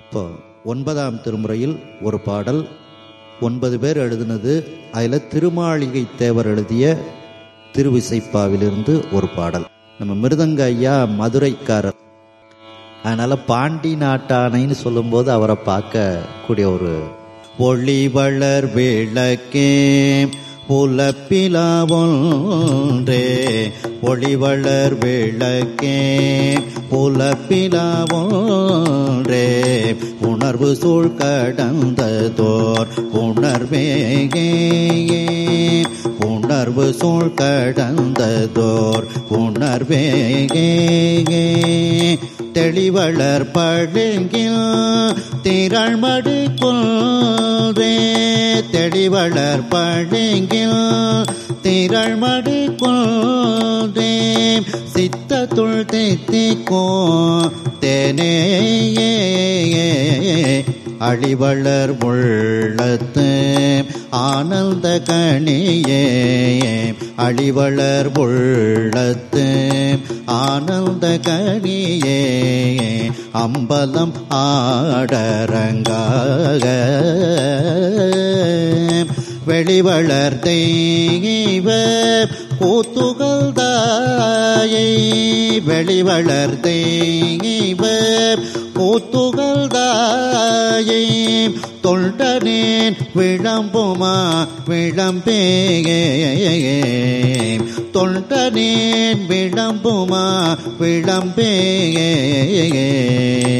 இப்போ ஒன்பதாம் திருமுறையில் ஒரு பாடல் ஒன்பது பேர் எழுதினது அதில் திருமாளிகை தேவர் எழுதிய திருவிசைப்பாவிலிருந்து ஒரு பாடல் நம்ம மிருதங்க ஐயா மதுரைக்காரர் அதனால பாண்டி நாட்டானைன்னு சொல்லும்போது அவரை பார்க்க கூடிய ஒரு ஒளிவளர் விளக்கே புலப்பிலா ஒன்றே ஒளிவளர் விளக்கே புலப்பிலா ஒன்றே உணர்வு சூழ் கடந்ததோர் உணர்வேகே உணர்வு சூழ் கடந்ததோர் உணர்வேகே தெளிவளர் படுங்கில் திரள்மடு கொள்வே தெளிவளர் படுங்கில் திரள்மடு கொள்வே சித்தத்துள் தேத்திக்கோ தேனேயே அழிவளர் உள்ளத்து ஆனந்த கணியே அழிவளர் உள்ளத்து ஆனந்த கணியே அம்பலம் ஆடரங்காக வெளிவளர் தெய்வ கூத்துகள் தாயை வெளிவளர் தெய்வ கூத்துகள் தாயை தொண்டனேன் விளம்புமா விளம்பேயே தொண்டனேன் விளம்புமா விளம்பேயே